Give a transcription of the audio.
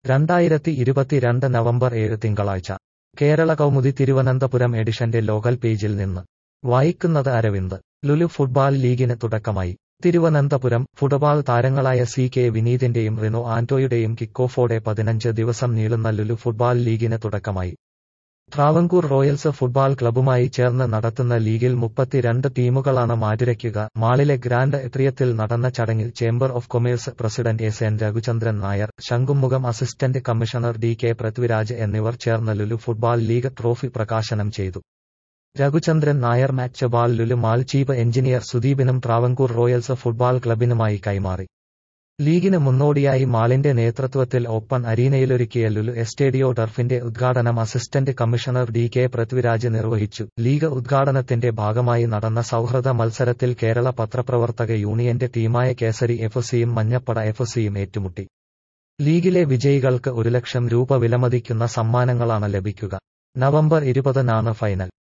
രണ്ടായിരത്തി ഇരുപത്തിരണ്ട് നവംബർ ഏഴ് തിങ്കളാഴ്ച കേരള കൗമുദി തിരുവനന്തപുരം എഡിഷന്റെ ലോകൽ പേജിൽ നിന്ന് വായിക്കുന്നത് അരവിന്ദ് ലുലു ഫുട്ബാൾ ലീഗിന് തുടക്കമായി തിരുവനന്തപുരം ഫുട്ബാൾ താരങ്ങളായ സി കെ വിനീതിന്റെയും റിനോ ആന്റോയുടെയും കിക്കോഫോടെ പതിനഞ്ച് ദിവസം നീളുന്ന ലുലു ഫുട്ബാൾ ലീഗിന് തുടക്കമായി ട്രാവൻകൂർ റോയൽസ് ഫുട്ബാൾ ക്ലബ്ബുമായി ചേർന്ന് നടത്തുന്ന ലീഗിൽ മുപ്പത്തിരണ്ട് ടീമുകളാണ് മാറ്റുരയ്ക്കുക മാളിലെ ഗ്രാൻഡ് എത്രിയത്തിൽ നടന്ന ചടങ്ങിൽ chamber of commerce president S N Raghuchandran Nair Shanghumukham assistant commissioner D K Prithviraj എന്നിവർ ചേർന്ന് ലുലു ഫുട്ബാൾ ലീഗ് ട്രോഫി പ്രകാശനം ചെയ്തു Raghuchandran Nair match ball Lulu mall chief engineer സുദീപിനും ട്രാവൻകൂർ റോയൽസ് ഫുട്ബാൾ ക്ലബിനുമായി കൈമാറി ലീഗിന് മുന്നോടിയായി മാളിന്റെ നേതൃത്വത്തിൽ ഓപ്പൺ അരീനയിലൊരുക്കിയ ലുലു എസ്റ്റേഡിയോ ടർഫിന്റെ ഉദ്ഘാടനം assistant commissioner D K Prithviraj നിർവഹിച്ചു ലീഗ് ഉദ്ഘാടനത്തിന്റെ ഭാഗമായി നടന്ന സൗഹൃദ മത്സരത്തിൽ കേരള പത്രപ്രവർത്തക യൂണിയന്റെ ടീമായ കേസരി എഫ് സിയും മഞ്ഞപ്പട എഫ് സിയും ഏറ്റുമുട്ടി ലീഗിലെ വിജയികൾക്ക് ഒരു ലക്ഷം രൂപ വിലമതിക്കുന്ന സമ്മാനങ്ങളാണ് ലഭിക്കുക നവംബർ ഇരുപതിനാണ് ഫൈനൽ